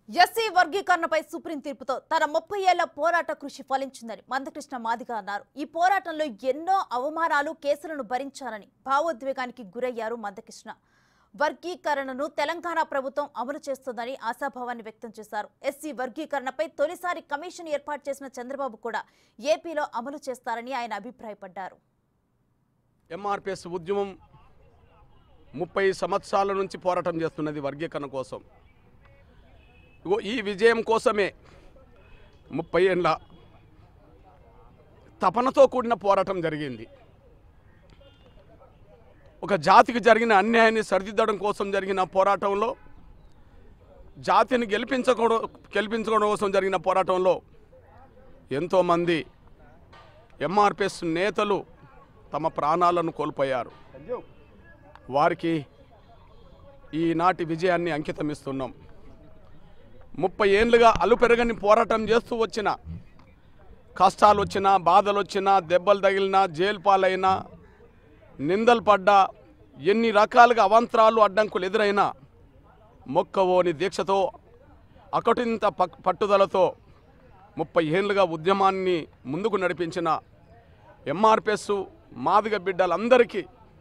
SC వర్గీకరణపై supreme తీర్పుతో తన ముప్పై ఏళ్ల పోరాట కృషి ఫలించిందని మందకృష్ణ మాదిగ అన్నారు ఈ పోరాటంలో ఎన్నో అవమానాలు కేసులను భరించారని భావోద్వేగానికి గురయ్యారు మందకృష్ణ వర్గీకరణను తెలంగాణ ప్రభుత్వం అమలు చేస్తుందని ఆశాభావాన్ని వ్యక్తం చేశారు ఎస్సీ వర్గీకరణపై తొలిసారి కమిషన్ ఏర్పాటు చేసిన చంద్రబాబు కూడా ఏపీలో అమలు చేస్తారని ఆయన అభిప్రాయపడ్డారు ఎంఆర్పిఎస్ ఉద్యమం ముప్పై సంవత్సరాల నుంచి పోరాటం చేస్తున్నది వర్గీకరణ కోసం ఇగో ఈ విజయం కోసమే ముప్పై ఏళ్ళ తపనతో కూడిన పోరాటం జరిగింది ఒక జాతికి జరిగిన అన్యాయాన్ని సరిదిద్దడం కోసం జరిగిన పోరాటంలో జాతిని గెలిపించకూడ గెలిపించుకోవడం కోసం జరిగిన పోరాటంలో ఎంతోమంది ఎంఆర్పిఎస్ నేతలు తమ ప్రాణాలను కోల్పోయారు వారికి ఈనాటి విజయాన్ని అంకితం ఇస్తున్నాం ముప్పై ఏళ్ళుగా అలుపెరగని పోరాటం చేస్తూ వచ్చిన కష్టాలు వచ్చినా బాధలు వచ్చినా దెబ్బలు తగిలినా జైలు పాలైనా నిందలు పడ్డా ఎన్ని రకాలుగా అవాంతరాలు అడ్డంకులు ఎదురైనా మొక్కవోని దీక్షతో అకటింత పక్- పట్టుదలతో ముప్పై ఏళ్ళుగా ఉద్యమాన్ని ముందుకు నడిపించిన ఎంఆర్పిఎస్ మాదిగ బిడ్డలందరికీ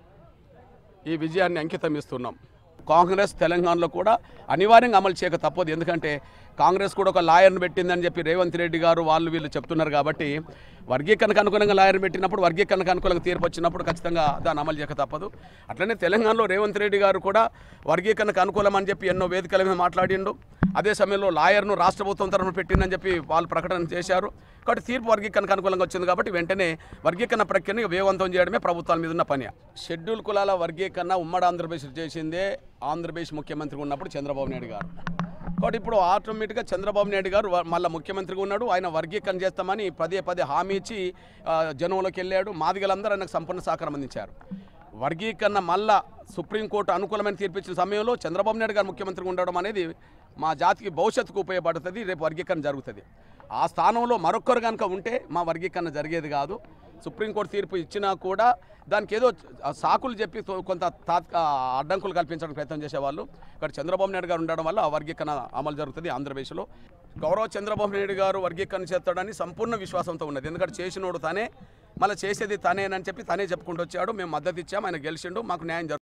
ఈ విజయాన్ని అంకితం ఇస్తున్నాం కాంగ్రెస్ తెలంగాణలో కూడా అనివార్యంగా అమలు చేయక తప్పదు ఎందుకంటే కాంగ్రెస్ కూడా ఒక లాయర్ని పెట్టిందని చెప్పి రేవంత్ రెడ్డి గారు వాళ్ళు వీళ్ళు చెప్తున్నారు కాబట్టి వర్గీకరణకు అనుగుణంగా లాయర్ని పెట్టినప్పుడు వర్గీకరణకు అనుకూలంగా తీర్పు వచ్చినప్పుడు ఖచ్చితంగా దాన్ని అమలు చేయక తప్పదు అట్లనే తెలంగాణలో రేవంత్ రెడ్డి గారు కూడా వర్గీకరణకు అనుకూలం అని చెప్పి ఎన్నో వేదికల మీద మాట్లాడిండు అదే సమయంలో లాయర్ను రాష్ట్ర ప్రభుత్వం తరఫున పెట్టిందని చెప్పి వాళ్ళు ప్రకటన చేశారు కాబట్టి తీర్పు వర్గీకరణకు అనుకూలంగా వచ్చింది కాబట్టి వెంటనే వర్గీకరణ ప్రక్రియని వేగవంతం చేయడమే ప్రభుత్వాల మీద ఉన్న పని షెడ్యూల్ కులాల వర్గీకరణ ఉమ్మడి ఆంధ్రప్రదేశ్ చేసిందే ఆంధ్రప్రదేశ్ ముఖ్యమంత్రి ఉన్నప్పుడు చంద్రబాబు నాయుడు గారు కాబట్టి ఇప్పుడు ఆటోమేటిక్గా చంద్రబాబు నాయుడు గారు వ- మళ్ళా ముఖ్యమంత్రిగా ఉన్నాడు ఆయన వర్గీకరణ చేస్తామని పదే పదే హామీ ఇచ్చి ఆ, జనంలోకి వెళ్ళాడు మాదిగలందరూ ఆయనకు సంపూర్ణ సహకారం అందించారు వర్గీకరణ మళ్ళా సుప్రీంకోర్టు అనుకూలమైన తీర్పిచ్చిన సమయంలో చంద్రబాబు నాయుడు గారు ముఖ్యమంత్రిగా ఉండడం అనేది మా జాతికి భవిష్యత్తుకు ఉపయోగపడుతుంది రేపు వర్గీకరణ జరుగుతుంది ఆ స్థానంలో మరొకరు కనుక ఉంటే మా వర్గీకరణ జరిగేది కాదు సుప్రీంకోర్టు తీర్పు ఇచ్చినా కూడా దానికి ఏదో ఆ సాకులు చెప్పి తో- కొంత తాత్కా అడ్డంకులు కల్పించడానికి ప్రయత్నం చేసేవాళ్ళు ఇక్కడ చంద్రబాబు నాయుడు గారు ఉండడం వల్ల ఆ వర్గీకరణ అమలు జరుగుతుంది ఆంధ్రప్రదేశ్లో గౌరవ చంద్రబాబు నాయుడు గారు వర్గీకరణ చేస్తాడని సంపూర్ణ విశ్వాసంతో ఉన్నది ఎందుకంటే చేసినోడు తనే మళ్ళీ చేసేది తనేనని చెప్పి తనే చెప్పుకుంటూ వచ్చాడు మేము మద్దతు ఇచ్చాము ఆయన గెలిచిండు మాకు న్యాయం జరుగుతుంది